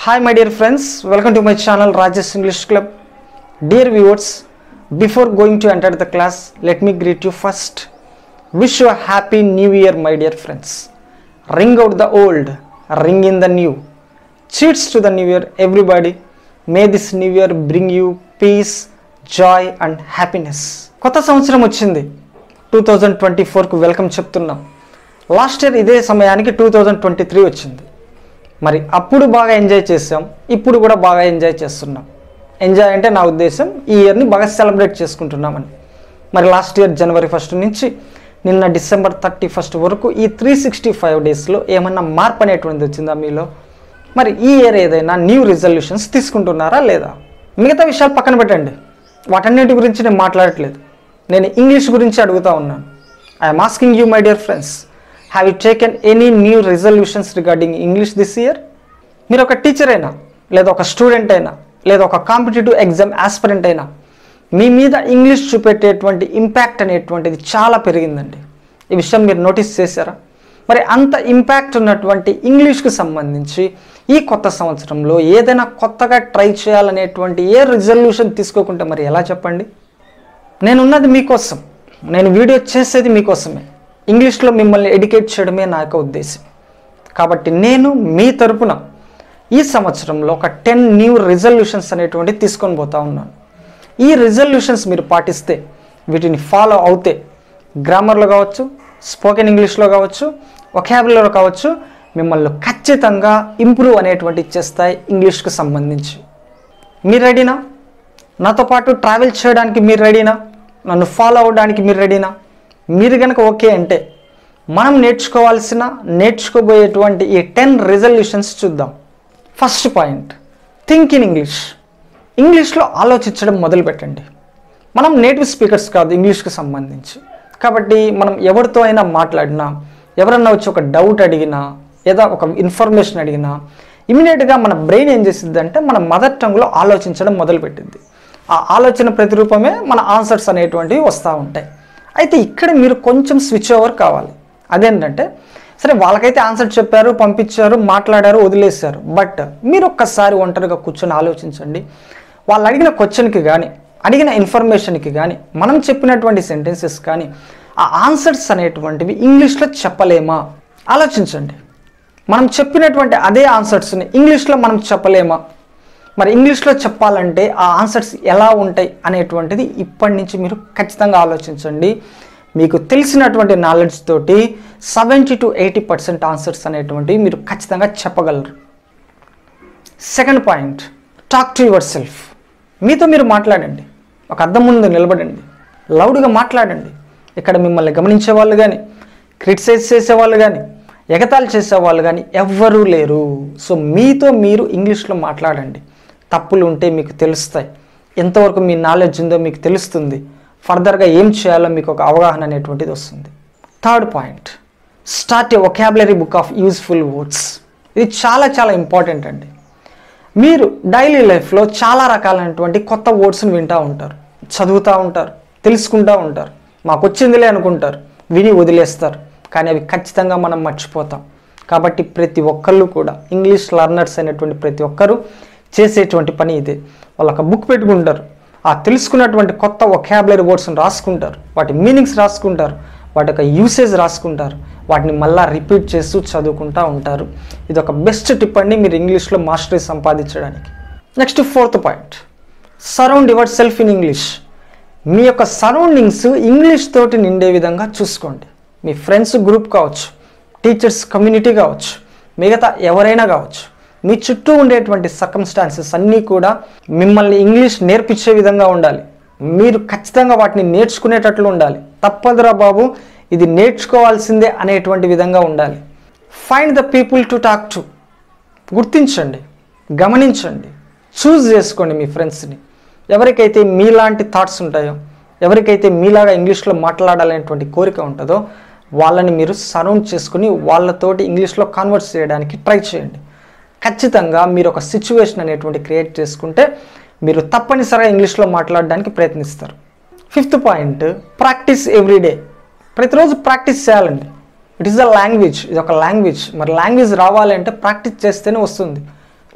Hi, my dear friends. Welcome to my channel Rajesh English Club. Dear viewers, before going to enter the class, let me greet you first. Wish you a happy new year, my dear friends. Ring out the old, ring in the new. Cheers to the new year, everybody. May this new year bring you peace, joy and happiness. కొత్త సంవత్సరం వచ్చింది two thousand twenty ఫోర్కు welcome చెప్తున్నాం last year ఇదే సమయానికి two thousand twenty three వచ్చింది మరి అప్పుడు బాగా ఎంజాయ్ చేసాం ఇప్పుడు కూడా బాగా ఎంజాయ్ చేస్తున్నాం ఎంజాయ్ అంటే నా ఉద్దేశం ఈ ఇయర్ని బాగా సెలబ్రేట్ చేసుకుంటున్నామని మరి లాస్ట్ ఇయర్ జనవరి ఫస్ట్ నుంచి నిన్న డిసెంబర్ థర్టీ ఫస్ట్ వరకు ఈ త్రీ సిక్స్టీ ఫైవ్ డేస్లో ఏమన్నా మార్పు అనేటువంటిది వచ్చిందా మీలో మరి ఈ ఇయర్ ఏదైనా న్యూ రిజల్యూషన్స్ తీసుకుంటున్నారా లేదా మిగతా విషయాలు పక్కన పెట్టండి వాటన్నిటి గురించి నేను మాట్లాడట్లేదు నేను ఇంగ్లీష్ గురించి అడుగుతా ఉన్నాను I'm asking you my dear friends have you taken any new resolutions regarding English this year మీరు ఒక టీచర్ అయినా లేదా ఒక స్టూడెంట్ అయినా లేదా ఒక కాంపిటేటివ్ ఎగ్జామ్ ఆస్పిరెంట్ అయినా మీ మీద ఇంగ్లీష్ చూపెట్టేటువంటి ఇంపాక్ట్ అనేటువంటిది చాలా పెరిగిందండి ఈ విషయం మీరు నోటీస్ చేశారా మరి అంత ఇంపాక్ట్ ఉన్నటువంటి ఇంగ్లీష్కి సంబంధించి ఈ కొత్త సంవత్సరంలో ఏదైనా కొత్తగా ట్రై చేయాలనేటువంటి ఏ రిజల్యూషన్ తీసుకోకుంటే మరి ఎలా చెప్పండి నేనున్నది మీకోసం నేను వీడియో చేసేది మీకోసమే ఇంగ్లీష్లో మిమ్మల్ని ఎడ్యుకేట్ చేయడమే నా యొక్క ఉద్దేశం కాబట్టి నేను మీ తరపున ఈ సంవత్సరంలో ఒక టెన్ న్యూ రిజల్యూషన్స్ అనేటువంటి తీసుకొని పోతా ఉన్నాను ఈ రిజల్యూషన్స్ మీరు పాటిస్తే వీటిని ఫాలో అవుతే గ్రామర్లో కావచ్చు స్పోకెన్ ఇంగ్లీష్లో కావచ్చు ఒకాబులర్లో కావచ్చు మిమ్మల్ని ఖచ్చితంగా ఇంప్రూవ్ అనేటువంటి చేస్తాయి ఇంగ్లీష్కి సంబంధించి మీరు రెడీనా నాతో పాటు ట్రావెల్ చేయడానికి మీరు రెడీనా నన్ను ఫాలో అవ్వడానికి మీరు రెడీనా మీరు కనుక ఓకే అంటే మనం నేర్చుకోవాల్సిన నేర్చుకోబోయేటువంటి ఈ టెన్ రిజల్యూషన్స్ చూద్దాం first point think in English ఇంగ్లీష్లో ఆలోచించడం మొదలు పెట్టండి మనం నేటివ్ స్పీకర్స్ కాదు ఇంగ్లీష్కి సంబంధించి కాబట్టి మనం ఎవరితో అయినా మాట్లాడినా ఎవరన్నా వచ్చి ఒక డౌట్ అడిగినా లేదా ఒక ఇన్ఫర్మేషన్ అడిగినా ఇమీడియట్గా మన బ్రెయిన్ ఏం చేసింది అంటే మన మదర్ టంగ్లో ఆలోచించడం మొదలుపెట్టింది ఆ ఆలోచన ప్రతిరూపమే మన ఆన్సర్స్ అనేటువంటివి వస్తూ ఉంటాయి అయితే ఇక్కడ మీరు కొంచెం స్విచ్ ఓవర్ కావాలి అదేంటంటే సరే వాళ్ళకైతే ఆన్సర్ చెప్పారు పంపించారు మాట్లాడారు వదిలేశారు బట్ మీరు ఒక్కసారి ఒంటరిగా కూర్చొని ఆలోచించండి వాళ్ళు అడిగిన క్వశ్చన్కి కానీ అడిగిన ఇన్ఫర్మేషన్కి కానీ మనం చెప్పినటువంటి సెంటెన్సెస్ కానీ ఆ ఆన్సర్స్ అనేటువంటివి ఇంగ్లీష్లో చెప్పలేమా ఆలోచించండి మనం చెప్పినటువంటి అదే ఆన్సర్స్ని ఇంగ్లీష్లో మనం చెప్పలేమా మరి ఇంగ్లీష్లో చెప్పాలంటే ఆ ఆన్సర్స్ ఎలా ఉంటాయి అనేటువంటిది ఇప్పటి నుంచి మీరు ఖచ్చితంగా ఆలోచించండి మీకు తెలిసినటువంటి నాలెడ్జ్ తోటి seventy to eighty percent answers అనేటువంటివి మీరు ఖచ్చితంగా చెప్పగలరు second point talk to yourself మీతో మీరు మాట్లాడండి ఒక అద్దం ముందు నిలబడండి లౌడ్గా మాట్లాడండి ఇక్కడ మిమ్మల్ని గమనించే వాళ్ళు కానీ క్రిటిసైజ్ చేసేవాళ్ళు కానీ ఎగతాళి చేసేవాళ్ళు కానీ ఎవ్వరూ లేరు సో మీతో మీరు ఇంగ్లీష్లో మాట్లాడండి తప్పులు ఉంటే మీకు తెలుస్తాయి ఎంతవరకు మీ నాలెడ్జ్ ఉందో మీకు తెలుస్తుంది ఫర్దర్గా ఏం చేయాలో మీకు ఒక అవగాహన అనేటువంటిది వస్తుంది third point start a vocabulary book of useful words ఇది చాలా చాలా ఇంపార్టెంట్ అండి మీరు డైలీ లైఫ్లో చాలా రకాలైనటువంటి కొత్త వర్డ్స్ని వింటూ ఉంటారు చదువుతూ ఉంటారు తెలుసుకుంటూ ఉంటారు మాకు వచ్చిందిలే అనుకుంటారు విని వదిలేస్తారు కానీ అవి ఖచ్చితంగా మనం మర్చిపోతాం కాబట్టి ప్రతి ఒక్కళ్ళు కూడా ఇంగ్లీష్ లర్నర్స్ అయినటువంటి ప్రతి ఒక్కరూ చేసేటువంటి పని ఇదే వాళ్ళు ఒక బుక్ పెట్టుకుంటారు ఆ తెలుసుకున్నటువంటి కొత్త ఒకాబులరీ వర్డ్స్ని రాసుకుంటారు వాటి మీనింగ్స్ రాసుకుంటారు వాటి యొక్క యూసేజ్ రాసుకుంటారు వాటిని మళ్ళా రిపీట్ చేస్తూ చదువుకుంటూ ఉంటారు ఇది ఒక బెస్ట్ టిప్ అండి మీరు ఇంగ్లీష్లో మాస్టరీ సంపాదించడానికి next fourth point surround yourself in English మీ యొక్క సరౌండింగ్స్ ఇంగ్లీష్ తోటి నిండే విధంగా చూసుకోండి మీ ఫ్రెండ్స్ గ్రూప్ కావచ్చు టీచర్స్ కమ్యూనిటీ కావచ్చు మిగతా ఎవరైనా కావచ్చు మీ చుట్టూ ఉండేటువంటి సర్కమ్స్టాన్సెస్ అన్నీ కూడా మిమ్మల్ని ఇంగ్లీష్ నేర్పించే విధంగా ఉండాలి మీరు ఖచ్చితంగా వాటిని నేర్చుకునేటట్లు ఉండాలి తప్పదురా బాబు ఇది నేర్చుకోవాల్సిందే అనేటువంటి విధంగా ఉండాలి find the people to talk to గుర్తించండి గమనించండి చూస్ చేసుకోండి మీ ఫ్రెండ్స్ని ఎవరికైతే మీలాంటి థాట్స్ ఉంటాయో ఎవరికైతే మీలాగా ఇంగ్లీష్లో మాట్లాడాలనేటువంటి కోరిక ఉంటుందో వాళ్ళని మీరు సరౌండ్ చేసుకుని వాళ్ళతోటి ఇంగ్లీష్లో కన్వర్ట్స్ చేయడానికి ట్రై చేయండి ఖచ్చితంగా మీరు ఒక సిచ్యువేషన్ అనేటువంటి క్రియేట్ చేసుకుంటే మీరు తప్పనిసరిగా ఇంగ్లీష్లో మాట్లాడడానికి ప్రయత్నిస్తారు ఫిఫ్త్ పాయింట్ ప్రాక్టీస్ ఎవ్రీడే ప్రతిరోజు ప్రాక్టీస్ చేయాలండి ఇట్ ఈస్ ద లాంగ్వేజ్ ఇది ఒక లాంగ్వేజ్ మరి లాంగ్వేజ్ రావాలి అంటే ప్రాక్టీస్ చేస్తేనే వస్తుంది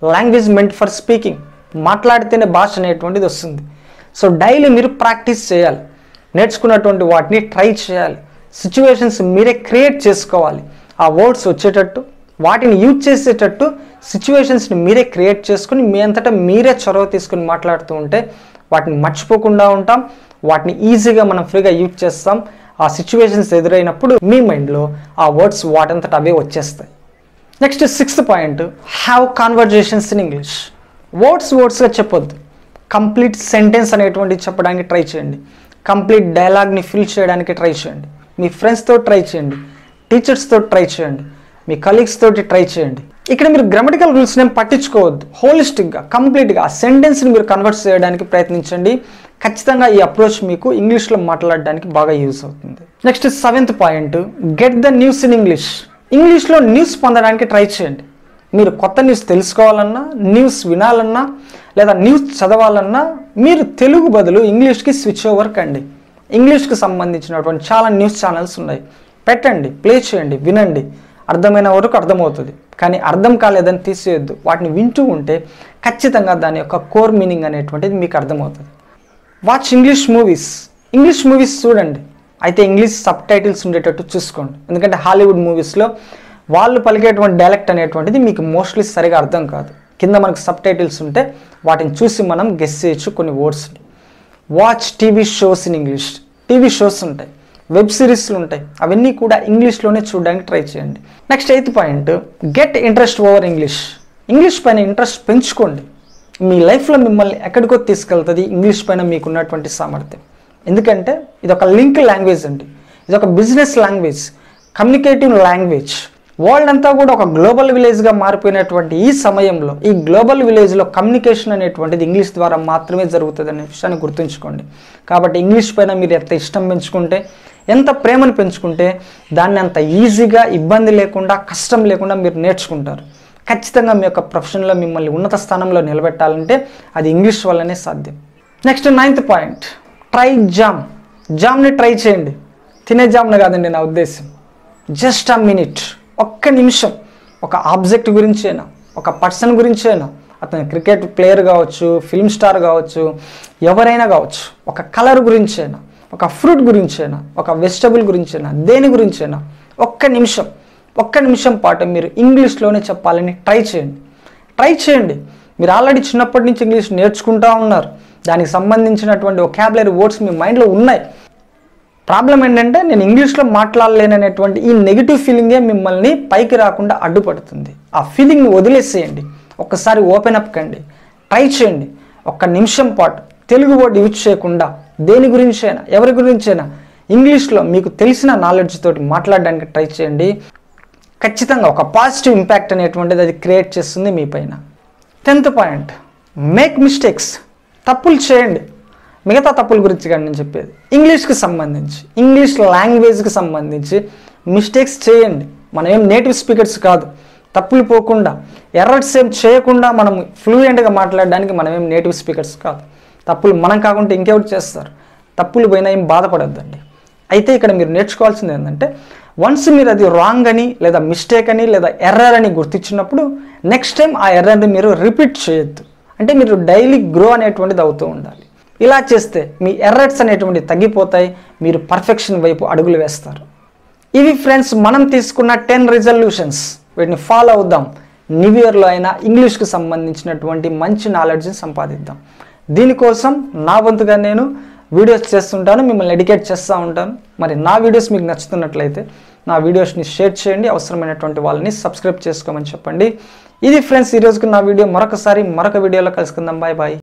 లాంగ్వేజ్ మెంట్ ఫర్ స్పీకింగ్ మాట్లాడితేనే భాష అనేటువంటిది వస్తుంది సో డైలీ మీరు ప్రాక్టీస్ చేయాలి నేర్చుకున్నటువంటి వాటిని ట్రై చేయాలి సిచ్యువేషన్స్ మీరే క్రియేట్ చేసుకోవాలి ఆ వర్డ్స్ వచ్చేటట్టు వాటిని యూజ్ చేసేటట్టు సిచ్యువేషన్స్ని మీరే క్రియేట్ చేసుకుని మీ అంతటా మీరే చొరవ తీసుకుని మాట్లాడుతూ ఉంటే వాటిని మర్చిపోకుండా ఉంటాం వాటిని ఈజీగా మనం ఫ్రీగా యూజ్ చేస్తాం ఆ సిచ్యువేషన్స్ ఎదురైనప్పుడు మీ మైండ్లో ఆ వర్డ్స్ వాటంతట అవే వచ్చేస్తాయి next sixth point have conversations in English words వర్డ్స్గా చెప్పొద్దు కంప్లీట్ సెంటెన్స్ అనేటువంటిది చెప్పడానికి ట్రై చేయండి కంప్లీట్ డైలాగ్ని ఫిల్ చేయడానికి ట్రై చేయండి మీ ఫ్రెండ్స్తో ట్రై చేయండి టీచర్స్తో ట్రై చేయండి మీ కలీగ్స్ తోటి ట్రై చేయండి ఇక్కడ మీరు గ్రామటికల్ రూల్స్ ఏం పట్టించుకోవద్దు హోలిస్టిక్గా కంప్లీట్గా ఆ సెంటెన్స్ని మీరు కన్వర్ట్ చేయడానికి ప్రయత్నించండి ఖచ్చితంగా ఈ అప్రోచ్ మీకు ఇంగ్లీష్లో మాట్లాడడానికి బాగా యూస్ అవుతుంది next seventh point get the news in English ఇంగ్లీష్లో న్యూస్ పొందడానికి ట్రై చేయండి మీరు కొత్త న్యూస్ తెలుసుకోవాలన్నా న్యూస్ వినాలన్నా లేదా న్యూస్ చదవాలన్నా మీరు తెలుగు బదులు ఇంగ్లీష్కి స్విచ్ ఓవర్ కండి ఇంగ్లీష్కి సంబంధించినటువంటి చాలా న్యూస్ ఛానల్స్ ఉన్నాయి పెట్టండి ప్లే చేయండి వినండి అర్థమైన వరకు అర్థమవుతుంది కానీ అర్థం కాలేదని తీసేయొద్దు వాటిని వింటూ ఉంటే ఖచ్చితంగా దాని యొక్క కోర్ మీనింగ్ అనేటువంటిది మీకు అర్థమవుతుంది watch English movies English movies చూడండి అయితే ఇంగ్లీష్ సబ్ టైటిల్స్ ఉండేటట్టు చూసుకోండి ఎందుకంటే హాలీవుడ్ మూవీస్లో వాళ్ళు పలికేటువంటి డైలెక్ట్ అనేటువంటిది మీకు మోస్ట్లీ సరిగా అర్థం కాదు కింద మనకు సబ్ టైటిల్స్ ఉంటే వాటిని చూసి మనం గెస్ చేయొచ్చు కొన్ని వర్డ్స్ని watch TV shows in English TV shows ఉంటాయి వెబ్ సిరీస్లు ఉంటాయి అవన్నీ కూడా ఇంగ్లీష్లోనే చూడడానికి ట్రై చేయండి next eighth point get interest over English English పైన ఇంట్రెస్ట్ పెంచుకోండి మీ లైఫ్లో మిమ్మల్ని ఎక్కడికో తీసుకెళ్తుంది ఇంగ్లీష్ పైన మీకున్నటువంటి సామర్థ్యం ఎందుకంటే ఇది ఒక లింక్ లాంగ్వేజ్ అండి ఇది ఒక business language communicative language world అంతా కూడా ఒక గ్లోబల్ విలేజ్గా మారిపోయినటువంటి ఈ సమయంలో ఈ గ్లోబల్ విలేజ్లో కమ్యూనికేషన్ అనేటువంటిది ఇంగ్లీష్ ద్వారా మాత్రమే జరుగుతుంది అనే విషయాన్ని గుర్తుంచుకోండి కాబట్టి ఇంగ్లీష్ పైన మీరు ఎంత ఇష్టం పెంచుకుంటే ఎంత ప్రేమను పెంచుకుంటే దాన్ని అంత ఈజీగా ఇబ్బంది లేకుండా కష్టం లేకుండా మీరు నేర్చుకుంటారు ఖచ్చితంగా మీ యొక్క ప్రొఫెషన్లో మిమ్మల్ని ఉన్నత స్థానంలో నిలబెట్టాలంటే అది ఇంగ్లీష్ వల్లనే సాధ్యం next ninth point try jam జామ్ని ట్రై చేయండి తినే జామ్ని కాదండి నా ఉద్దేశం జస్ట్ అ మినిట్ ఒక్క నిమిషం ఒక ఆబ్జెక్ట్ గురించైనా ఒక పర్సన్ గురించైనా అతను క్రికెట్ ప్లేయర్ కావచ్చు ఫిల్మ్ స్టార్ కావచ్చు ఎవరైనా కావచ్చు ఒక కలర్ గురించైనా ఒక ఫ్రూట్ గురించైనా ఒక వెజిటబుల్ గురించైనా దేని గురించైనా ఒక్క నిమిషం ఒక్క నిమిషం పాటు మీరు ఇంగ్లీష్లోనే చెప్పాలని ట్రై చేయండి ట్రై చేయండి మీరు ఆల్రెడీ చిన్నప్పటి నుంచి ఇంగ్లీష్ నేర్చుకుంటూ ఉన్నారు దానికి సంబంధించినటువంటి ఒకాబులరీ వర్డ్స్ మీ మైండ్లో ఉన్నాయి ప్రాబ్లం ఏంటంటే నేను ఇంగ్లీష్లో మాట్లాడలేననేటువంటి ఈ నెగిటివ్ ఫీలింగే మిమ్మల్ని పైకి రాకుండా అడ్డుపడుతుంది ఆ ఫీలింగ్ని వదిలేసేయండి ఒక్కసారి ఓపెన్ అప్ కండి ట్రై చేయండి ఒక్క నిమిషం పాటు తెలుగు వర్డ్ యూజ్ చేయకుండా దేని గురించైనా ఎవరి గురించైనా ఇంగ్లీష్లో మీకు తెలిసిన నాలెడ్జ్ తోటి మాట్లాడడానికి ట్రై చేయండి ఖచ్చితంగా ఒక పాజిటివ్ ఇంపాక్ట్ అనేటువంటిది అది క్రియేట్ చేస్తుంది మీ పైన టెన్త్ పాయింట్ మేక్ మిస్టేక్స్ తప్పులు చేయండి మిగతా తప్పుల గురించి కానీ నేను చెప్పేది ఇంగ్లీష్కి సంబంధించి ఇంగ్లీష్ లాంగ్వేజ్కి సంబంధించి మిస్టేక్స్ చేయండి మనం ఏం నేటివ్ స్పీకర్స్ కాదు తప్పులు పోకుండా ఎర్రర్స్ ఏం చేయకుండా మనం ఫ్లూయెంట్గా మాట్లాడడానికి మనం ఏం నేటివ్ స్పీకర్స్ కాదు తప్పులు మనం కాకుండా ఇంకెవరు చేస్తారు తప్పులు పోయినా ఏం బాధపడొద్దండి అయితే ఇక్కడ మీరు నేర్చుకోవాల్సింది ఏంటంటే వన్స్ మీరు అది రాంగ్ అని లేదా మిస్టేక్ అని లేదా ఎర్రర్ అని గుర్తించినప్పుడు నెక్స్ట్ టైం ఆ ఎర్రర్ని మీరు రిపీట్ చేయొద్దు అంటే మీరు డైలీ గ్రో అనేటువంటిది అవుతూ ఉండాలి ఇలా చేస్తే మీ ఎర్రర్స్ అనేటువంటివి తగ్గిపోతాయి మీరు పర్ఫెక్షన్ వైపు అడుగులు వేస్తారు ఇవి ఫ్రెండ్స్ మనం తీసుకున్న టెన్ రిజల్యూషన్స్ వీటిని ఫాలో అవుదాం న్యూ ఇయర్లో అయినా ఇంగ్లీష్కి సంబంధించినటువంటి మంచి నాలెడ్జ్ని సంపాదిద్దాం దీనికోసం నా వంతుగా నేను వీడియోస్ చేస్తుంటాను మిమ్మల్ని ఎడ్యుకేట్ చేస్తూ ఉంటాను మరి నా వీడియోస్ మీకు నచ్చుతున్నట్లయితే నా వీడియోస్ని షేర్ చేయండి అవసరమైనటువంటి వాళ్ళని సబ్స్క్రైబ్ చేసుకోమని చెప్పండి ఇది ఫ్రెండ్స్ ఈరోజుకి నా వీడియో మరొకసారి మరొక వీడియోలో కలుసుకుందాం బాయ్ బాయ్